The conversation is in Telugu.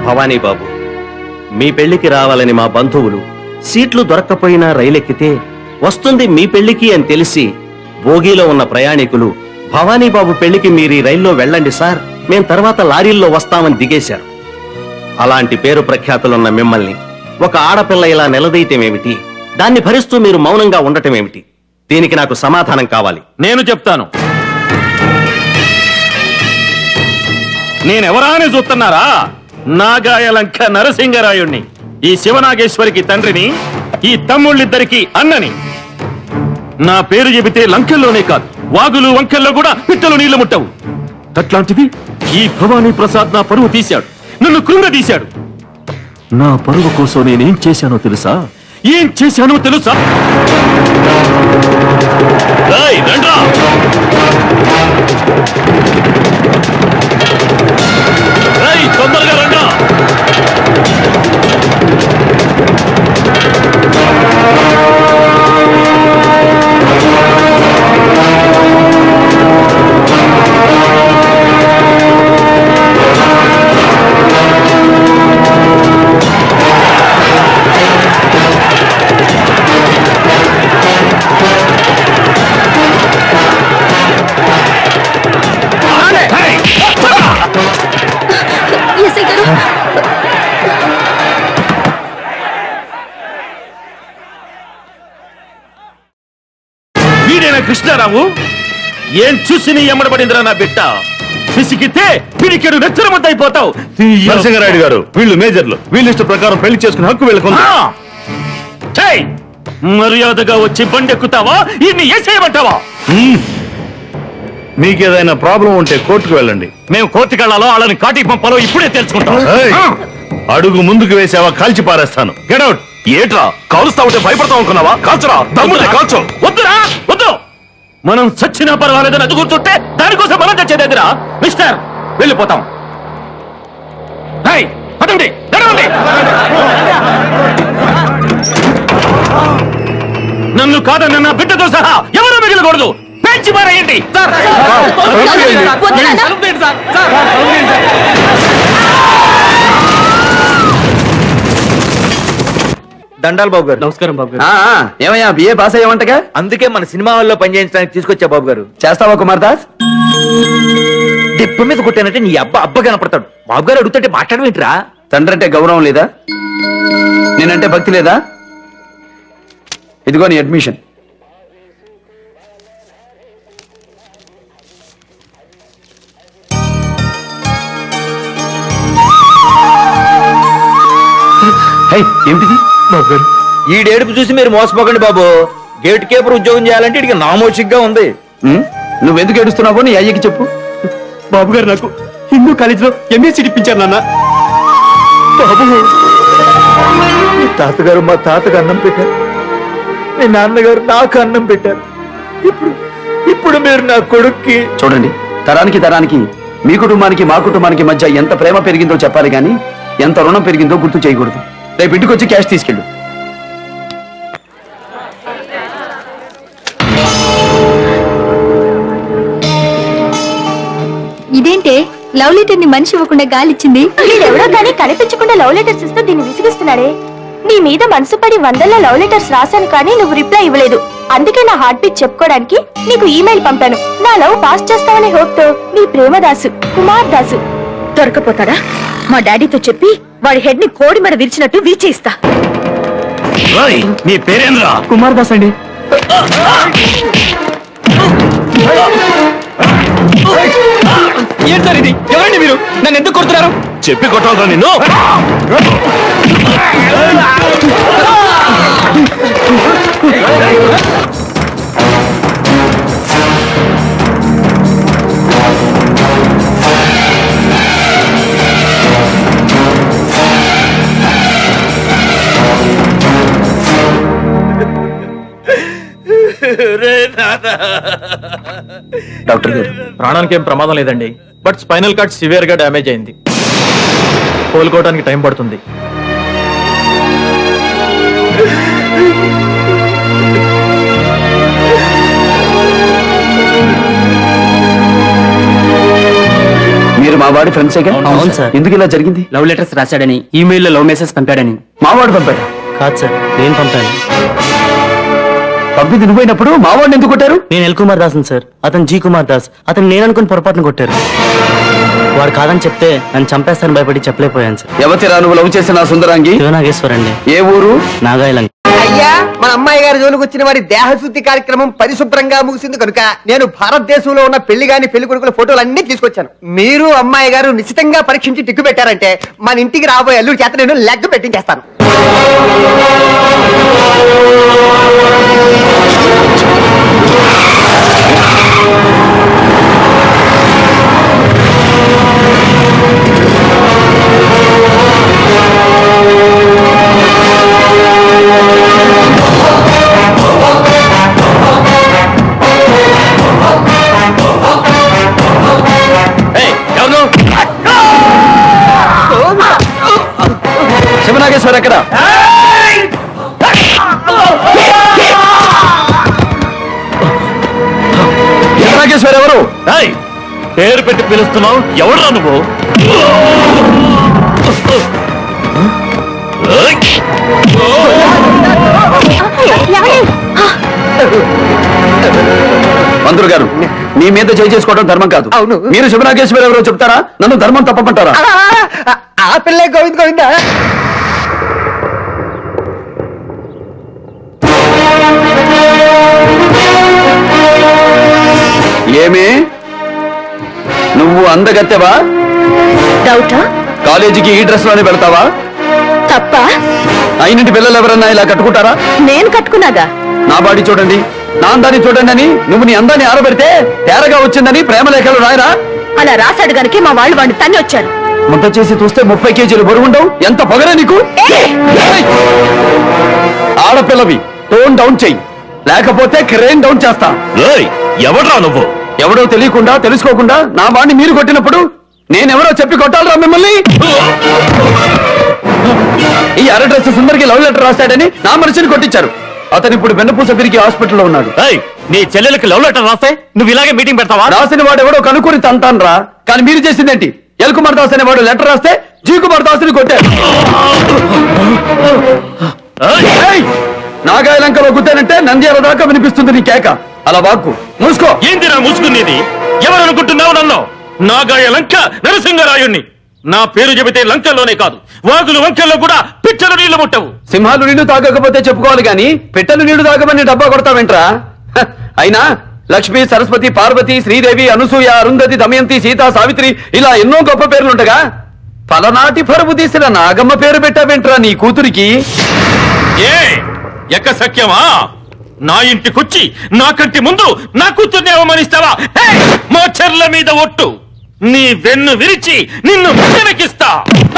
భవానీ బాబు మీ పెళ్లికి రావాలని మా బంధువులు సీట్లు దొరక్కపోయినా రైలెక్కితే వస్తుంది మీ పెళ్లికి అని తెలిసి బోగీలో ఉన్న ప్రయాణికులు భవానీ బాబు పెళ్లికి మీరు ఈ రైల్లో వెళ్ళండి సార్ మేం తర్వాత లారీల్లో వస్తామని దిగేశారు అలాంటి పేరు ప్రఖ్యాతులున్న మిమ్మల్ని ఒక ఆడపిల్ల ఇలా నిలదీయటమేమిటి దాన్ని భరిస్తూ మీరు మౌనంగా ఉండటమేమిటి దీనికి నాకు సమాధానం కావాలి నేను చెప్తాను నేనెవరా అని చూస్తున్నారా నాగాయలంక నరసింగరాయుణ్ణి ఈ శివనాగేశ్వరికి తండ్రిని ఈ తమ్ముళ్ళిద్దరికి అన్నని నా పేరు చెబితే లంకెల్లోనే కాదు వాగులు వంకెల్లో కూడా పిట్టలు నీళ్లు ముట్టవు అట్లాంటిది ఈ భవానీ ప్రసాద్ నా పరువు తీశాడు నన్ను కృంగదీశాడు నా పరువు కోసం నేనేం చేశానో తెలుసా ఏం చేశానో తెలుసా రేయ్, రండ్రా! రేయ్, తొందరగా రండ్రా ఎస్ఐ గారు వీడేనా కృష్ణారావు ఏం చూసి నీ ఎమ్మడబడిందిరా నా బిడ్డ పిసికితే పిడికెడు నెచ్చరమద్దయిపోతావు నరసింహరాయుడు గారు వీళ్ళు మేజర్లు వీళ్ళ ఇష్ట ప్రకారం పెళ్లి చేసుకునే హక్కు వీళ్ళకుంది మర్యాదగా వచ్చి బండెక్కుతావా ఇన్ని ఏసేయమంటావా మీకేదైనా ప్రాబ్లం ఉంటే కోర్టుకు వెళ్ళండి మేము కోర్టుకెళ్లాలో వాళ్ళని కాటికి పంపాలో ఇప్పుడే తెలుసుకుంటాం ఏయ్! ఆ! అడుగు ముందుకు వేసావా కాల్చి పారేస్తాను గెడౌట్ ఏట్రా కాలుస్తా ఉంటే భయపడతావు అనుకున్నావా కాల్చురా దమ్ముంటే కాల్చు వద్దురా వద్దు మనం చచ్చినా పర్వాలేదని అది కూర్చుంటే దానికోసం మనం చచ్చేదేదిరా మిస్టర్ వెళ్ళిపోతాం హై, పదండి నడవండి. నన్ను కాదన్న నా బిడ్డతో సహా ఎవరు మిగిలకూడదు పెంచి పారేయండి వద్దు నాన్న. దండాలు బాబు గారు నమస్కారం బాబు ఆ, ఆ, ఏమయ్యా బిఏ పాస్ అయ్యామంటగా అందుకే మన సినిమా హాల్లో పనిచేయించడానికి తీసుకొచ్చా బాబు గారు చేస్తావా కుమార్ దాస్ దెబ్బ మీద కొట్టానంటే నీ అబ్బ అబ్బ కనపడతాడు బాబు గారు అడుగుతుంటే మాట్లాడమేంట్రా తండ్రి అంటే గౌరవం లేదా నేనంటే భక్తి లేదా ఇదిగో నీ అడ్మిషన్ హే, ఏమిటిది బాబు గారు ఈడేడుపు చూసి మీరు మోసపోకండి బాబు గేట్ కీపర్ ఉద్యోగం చేయాలంటే ఇడికి నామోచిగ్గా ఉంది ఉమ్, నువ్వెందుకు ఏడుస్తున్నావో నీ అయ్యకి చెప్పు బాబు గారు నాకు హిందూ కాలేజీలో ఎంఏ సీట్ ఇప్పించారు నాన్న బాబు మీ తాతగారు మా తాతకు అన్నం పెట్టారు మీ నాన్నగారు నాకు అన్నం పెట్టారు ఇప్పుడు ఇప్పుడు మీరు నా కొడుక్కి చూడండి తరానికి తరానికి మీ కుటుంబానికి మా కుటుంబానికి మధ్య ఎంత ప్రేమ పెరిగిందో చెప్పాలి కానీ ఎంత రుణం పెరిగిందో గుర్తు చేయకూడదు రేపు ఇంటికి వచ్చి క్యాష్ తీసుకెళ్ళు ఇదేంటే లవ్ లెటర్ ని మనిషి ఇవ్వకుండా గాలిచ్చింది వీడెవడో కానీ కనిపించకుండా లవ్ లెటర్స్ ఇస్తూ దీన్ని విసిగిస్తున్నాడే నీ మీద మనసు పడి వందల లవ్ లెటర్స్ రాశాను కానీ నువ్వు రిప్లై ఇవ్వలేదు అందుకే నా హార్ట్ బీట్ చెప్పుకోవడానికి నీకు ఈమెయిల్ పంపాను నా లవ్ పాస్ చేస్తావనే హోప్ తో నీ ప్రేమదాసు కుమార్ దాసు దొరకపోతాడా మా డాడీతో చెప్పి వాడి హెడ్ ని కోడి మెడ విరిచినట్టు విరిచేయిస్తా రాయ్ నీ పేరేంద్రా కుమార్ దాస్ అండి ఏం సార్ ఇది ఎవరండి మీరు నన్ను ఎందుకు కొడుతున్నారు చెప్పి కొట్టాలరా నిన్ను డాక్టర్ గారు ప్రాణానికి ఏం ప్రమాదం లేదండి బట్ స్పైనల్ కార్డ్ సివియర్ గా డ్యామేజ్ అయింది కోలుకోవడానికి టైం పడుతుంది మీరు మా వాడి ఫ్రెండ్సేగా అవును సార్. ఎందుకు ఇలా జరిగింది లవ్ లెటర్స్ రాశాడని ఈమెయిల్లో లవ్ మెసేజ్ పంపాడని మావాడు పంపాడు కాదు సార్ నేను పంపాను పంపింది నువ్వైనప్పుడు మావాడిని ఎందుకు కొట్టారు నేను ఎల్ కుమార్ దాస్ సార్ అతను జీ కుమార్ దాస్ అతను నేను అనుకుని పొరపాటును కొట్టారు వాడు కాదని చెప్తే నన్ను చంపేస్తాను భయపడి చెప్పలేకపోయాను సార్ ఎవతిరా నువ్వు లవ్ చేసిన ఆ సుందరాంగి శివనాగేశ్వర్ అండి ఏ ఊరు నాగాయలంగా అయ్యా మన అమ్మాయి గారి జోలికి వచ్చిన వారి దేహశుద్ధి కార్యక్రమం పరిశుభ్రంగా ముగిసింది కనుక నేను భారతదేశంలో ఉన్న పెళ్లి గాని పెళ్లి కొడుకుల ఫోటోలు అన్ని తీసుకొచ్చాను మీరు అమ్మాయి గారు నిశ్చితంగా పరీక్షించి టిక్కు పెట్టారంటే మన ఇంటికి రాబోయే అల్లుడి చేత నేను లెగ్ పెట్టించేస్తాను శివనాగేశ్వర్ ఎక్కడ శివనాగేశ్వర్ ఎవరు ఏయ్, పేరు పెట్టి పిలుస్తున్నావు ఎవరు నువ్వు ఏయ్, మంత్రులు గారు మీ మీద చేయి చేసుకోవడం ధర్మం కాదు అవును. మీరు శివనాగేశ్వర్ ఎవరో చెప్తారా నన్ను ధర్మం తప్పమంటారా ఆ, ఆ పిల్లే గోవింద్ గోవిందా ఏమి నువ్వు అందగత్తెవా డౌటా కాలేజీకి ఈ డ్రెస్ లోనే పెడతావా తప్ప అయినంటి పిల్లలు ఎవరన్నా ఇలా కట్టుకుంటారా నేను కట్టుకున్నాగా నా బాడీ చూడండి నా అందాన్ని చూడండి అని నువ్వు నీ అందాన్ని ఆరబెడితే తేరగా వచ్చిందని ప్రేమ లేఖలు రాయరా అలా రాసాడు గనుక మా వాళ్ళు వాడిని తన్ని వచ్చారు ముద్ద చేసి చూస్తే ముప్పై కేజీలు బరువుండవు ఎంత పొగరే నీకు ఏయ్! ఆడపిల్లవి టోన్ డౌన్ చెయ్యి లేకపోతే క్రేన్ డౌన్ చేస్తా ఏయ్, ఎవడ్రా నువ్వు ఎవడో తెలియకుండా తెలుసుకోకుండా నా బాండి మీరు కొట్టినప్పుడు నేనెవరో చెప్పి కొట్టాలరా మిమ్మల్ని ఈ అర డ్రెస్ సుందరికి లవ్ లెటర్ రాశాడని నా మనిషిని కొట్టించారు అతను ఇప్పుడు వెన్నపూస తిరిగి హాస్పిటల్లో ఉన్నాడు ఏయ్, నీ చెల్లెలకి లవ్ లెటర్ రాస్తే నువ్వు ఇలాగే మీటింగ్ పెడతావా రాసిన వాడు ఎవడో కనుక్కొని తంతాను రా కానీ మీరు చేసిందేంటి ఎల్ కుమార్ దాస్ అనే వాడు లెటర్ రాస్తే జీ కుమార్ దాస్ని కొట్టారు ఏయ్, ఏయ్! నాగాయలంకలో గుద్దానంటే నంద్యాల దాకా వినిపిస్తుంది నీ కేక అలా వాక్కు మూసుకో ఏందిరా ముసుకునేది ఎవరు అనుకుంటున్నావు నన్ను నాగాయ లంక నరసింగరాయుణ్ణి నా పేరు చెబితే లంకల్లోనే కాదు వాగులు వంకల్లో కూడా పిచ్చలు నీళ్లు ముట్టవు సింహాలు నీళ్లు తాగకపోతే చెప్పుకోవాలి గాని పిట్టలు నీళ్లు తాగమని డబ్బా కొడతావేంట్రా హ, అయినా లక్ష్మి సరస్వతి పార్వతి శ్రీదేవి అనసూయ అరుంధతి దమయంతి సీత సావిత్రి ఇలా ఎన్నో గొప్ప పేర్లుండగా పలనాటి పరువు తీసిన నాగమ్మ పేరు పెట్టావేంట్రా నీ కూతురికి ఏ ఎక్క సఖ్యమా నా ఇంటికొచ్చి నా కంటి ముందు నా కూతుర్ని అవమానిస్తావా హే! మా చెర్ల మీద ఒట్టు నీ వెన్ను విరిచి నిన్ను వెనకిస్తా